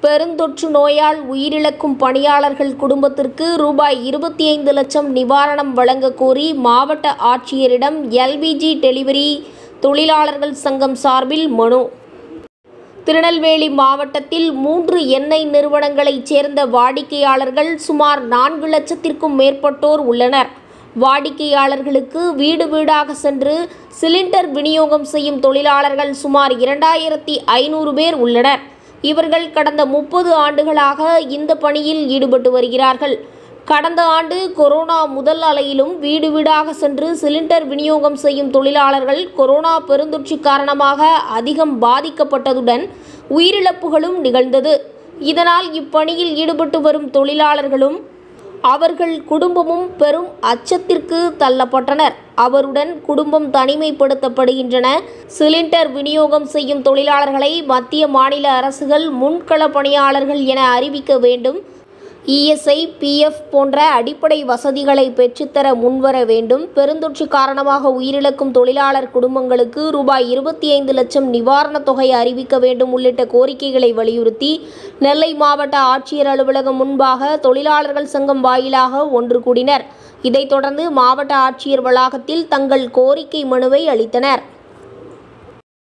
பெருந்தொற்று நோயால் உயிரிழக்கும் பணியாளர்கள் குடும்பத்திற்கு ரூபாய் இருபத்தி ஐந்து லட்சம் நிவாரணம் வழங்கக் கோரி மாவட்ட ஆட்சியரிடம் எல்பிஜி டெலிவரி தொழிலாளர்கள் சங்கம் சார்பில் மனு திருநெல்வேலி மாவட்டத்தில் மூன்று எண்ணெய் நிறுவனங்களைச் சேர்ந்த வாடிக்கையாளர்கள் சுமார் நான்கு லட்சத்திற்கும் மேற்பட்டோர் உள்ளனர் வாடிக்கையாளர்களுக்கு வீடு வீடாக சென்று சிலிண்டர் விநியோகம் செய்யும் தொழிலாளர்கள் சுமார் இரண்டாயிரத்தி ஐநூறு பேர் உள்ளனர் இவர்கள் கடந்த முப்பது ஆண்டுகளாக இந்த பணியில் ஈடுபட்டு வருகிறார்கள் கடந்த ஆண்டு கொரோனா முதல் அலையிலும் வீடு வீடாக சென்று சிலிண்டர் விநியோகம் செய்யும் தொழிலாளர்கள் கொரோனா பெருந்தொற்று காரணமாக அதிகம் பாதிக்கப்பட்டதுடன் உயிரிழப்புகளும் நிகழ்ந்தது இதனால் இப்பணியில் ஈடுபட்டு வரும் தொழிலாளர்களும் அவர்கள் குடும்பமும் பெரும் அச்சத்திற்கு தள்ளப்பட்டனர் அவருடன் குடும்பம் தனிமைப்படுத்தப்படுகின்றன சிலிண்டர் விநியோகம் செய்யும் தொழிலாளர்களை மத்திய மாநில அரசுகள் முன்கள பணியாளர்கள் என அறிவிக்க வேண்டும் இஎஸ்ஐ பிஎஃப் போன்ற அடிப்படை வசதிகளை பெற்றுத்தர முன்வர வேண்டும் பெருந்தொற்று காரணமாக உயிரிழக்கும் தொழிலாளர் குடும்பங்களுக்கு ரூபாய் இருபத்தி ஐந்து லட்சம் நிவாரணத் தொகை அறிவிக்க வேண்டும் உள்ளிட்ட கோரிக்கைகளை வலியுறுத்தி நெல்லை மாவட்ட ஆட்சியர் அலுவலகம் முன்பாக தொழிலாளர்கள் சங்கம் வாயிலாக ஒன்று கூடினர் இதைத் தொடர்ந்து மாவட்ட ஆட்சியர் வளாகத்தில் தங்கள் கோரிக்கை மனுவை அளித்தனர்